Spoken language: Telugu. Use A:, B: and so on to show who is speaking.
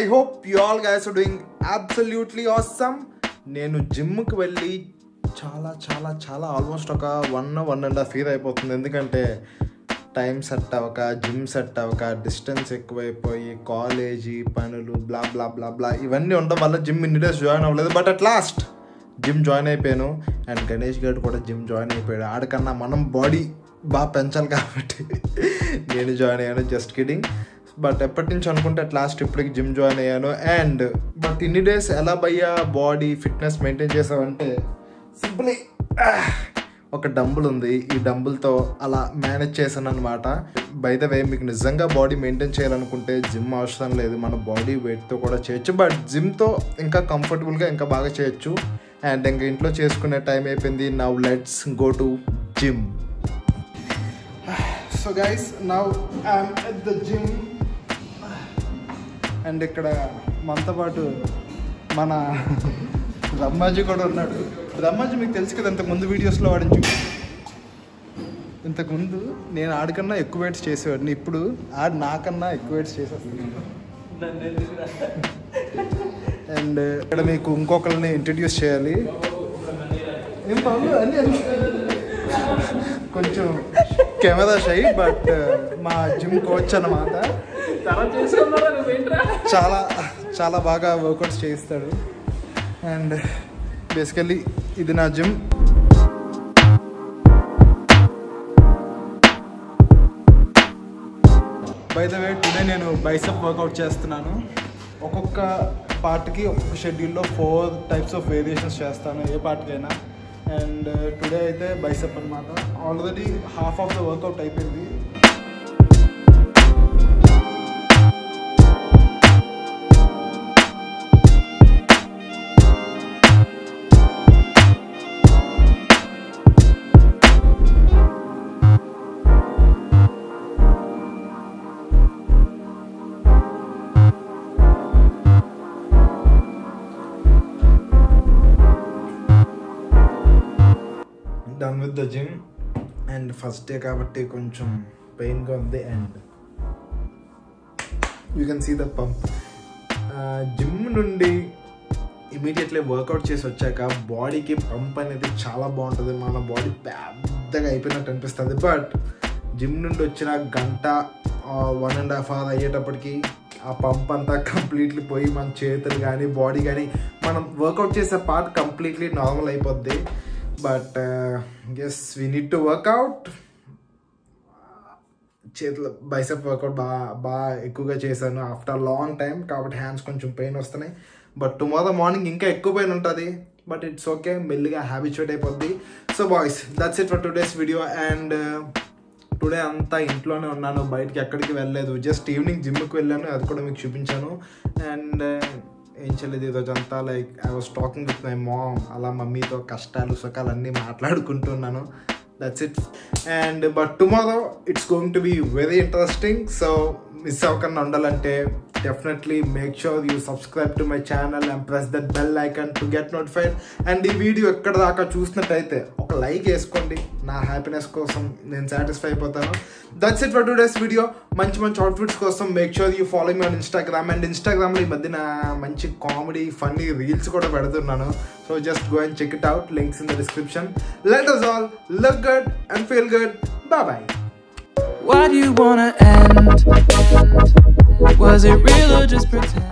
A: I hope you all guys are doing absolutely awesome నేను జిమ్కి వెళ్ళి చాలా చాలా చాలా ఆల్మోస్ట్ ఒక one one and half year అయిపోతుంది ఎందుకంటే టైం సెట్ అవ్వక జిమ్ సెట్ అవ్వక డిస్టెన్స్ ఎక్కువైపోయి కాలేజీ పనులు బ్లా బ్లా బ్లా బ్లా ఇవన్నీ ఉండడం వల్ల జిమ్ ఇన్ని డేస్ జాయిన్ అవ్వలేదు but at last gym join అయిపోయాను అండ్ గణేష్ గారు కూడా జిమ్ జాయిన్ అయిపోయాడు ఆడికన్నా మనం బాడీ బాగా పెంచాలి కాబట్టి నేను జాయిన్ అయ్యాను జస్ట్ కిడింగ్ బట్ ఎప్పటి నుంచి అనుకుంటే అట్ లాస్ట్ ఇప్పటికి జిమ్ జాయిన్ అయ్యాను అండ్ బట్ ఇన్ని డేస్ ఎలా భయ్యా బాడీ ఫిట్నెస్ మెయింటైన్ చేసావంటే సింపుల్లీ ఒక డంబుల్ ఉంది ఈ డంబుల్తో అలా మేనేజ్ చేశాను అనమాట బై ద వే మీకు నిజంగా బాడీ మెయింటైన్ చేయాలనుకుంటే జిమ్ అవసరం లేదు మన బాడీ వెయిట్తో కూడా చేయొచ్చు బట్ జిమ్తో ఇంకా కంఫర్టబుల్గా ఇంకా బాగా చేయొచ్చు అండ్ ఇంకా ఇంట్లో చేసుకునే టైం అయిపోయింది now let's go to gym so guys now I'm at the gym and ఇక్కడ మనతో పాటు మన రమ్మాజీ కూడా ఉన్నాడు రమ్మాజీ మీకు తెలుసు కదా ఇంతకు ముందు వీడియోస్లో వాడిని చూ ఇంతకుముందు నేను ఆడికన్నా ఎక్కువ వెయిట్స్ చేసేవాడిని ఇప్పుడు ఆడు నాకన్నా ఎక్కువ వెయిట్స్ చేసేస్తున్నాను అండ్ ఇక్కడ మీకు ఇంకొకరిని ఇంట్రడ్యూస్ చేయాలి ఏం పనులు అన్నీ అన్నీ. కొంచెం కెమెరా షై బట్ మా జిమ్ కోచ్ అన్నమాట చాలా చాలా బాగా వర్కౌట్స్ చేయిస్తాడు అండ్ బేసికలీ ఇది నా gym by the way today నేను బైసప్ వర్కౌట్ చేస్తున్నాను ఒక్కొక్క పార్ట్కి ఒక్కొక్క షెడ్యూల్లో ఫోర్ టైప్స్ ఆఫ్ వేరియేషన్స్ చేస్తాను ఏ పార్ట్కైనా అండ్ టుడే అయితే బైసప్ అనమాట already half of the workout అయిపోయింది done with the gym and first day కాబట్టి కొంచెం పెయిన్గా ఉంది and you can see the pump gym నుండి ఇమీడియట్లీ వర్కౌట్ చేసి వచ్చాక బాడీకి పంప్ అనేది చాలా బాగుంటుంది మన బాడీ పెద్దగా అయిపోయినట్టు అనిపిస్తుంది బట్ జిమ్ నుండి వచ్చిన గంట వన్ అండ్ హాఫ్ అవర్ అయ్యేటప్పటికి ఆ పంప్ అంతా కంప్లీట్లీ పోయి మన చేతులు కానీ బాడీ కానీ మనం వర్కౌట్ చేసే పార్ట్ కంప్లీట్లీ నార్మల్ అయిపోద్ది but yes we need to work out చేతులు బైసెప్ వర్కౌట్ బాగా బాగా ఎక్కువగా చేశాను ఆఫ్టర్ లాంగ్ టైం కాబట్టి హ్యాండ్స్ కొంచెం పెయిన్ వస్తున్నాయి బట్ టుమారో మార్నింగ్ ఇంకా ఎక్కువ పెయిన్ ఉంటుంది బట్ ఇట్స్ ఓకే మెల్లిగా హ్యాబిచువేట్ అయిపోద్ది so boys that's it for today's video and today అంతా ఇంట్లోనే ఉన్నాను బయటికి ఎక్కడికి వెళ్ళలేదు జస్ట్ ఈవినింగ్ జిమ్కి వెళ్ళాను అది కూడా మీకు చూపించాను అండ్ ఏం చేయలేదు ఈరోజు అంతా like I was talking with my mom అలా మమ్మీతో కష్టాలు సుఖాలు అన్నీ మాట్లాడుకుంటున్నాను that's it and but tomorrow it's going to be very interesting so miss అవ్వకుండా ఉండాలంటే definitely make sure you subscribe to my channel and press that bell icon to get notified and ఈ వీడియో ఎక్కడ దాకా చూసినట్టయితే ఒక లైక్ వేసుకోండి నా హ్యాపీనెస్ కోసం నేను సాటిస్ఫై అయిపోతాను that's it for today's video మంచి మంచి అవుట్ఫిట్స్ కోసం make sure you follow me on Instagram and ఇన్స్టాగ్రామ్లో ఈ మధ్యన మంచి కామెడీ ఫన్నీ రీల్స్ కూడా పెడుతున్నాను so just go and check it out links in the description let us all look good and feel good bye bye
B: Why do you wanna end? Was it real or just pretend?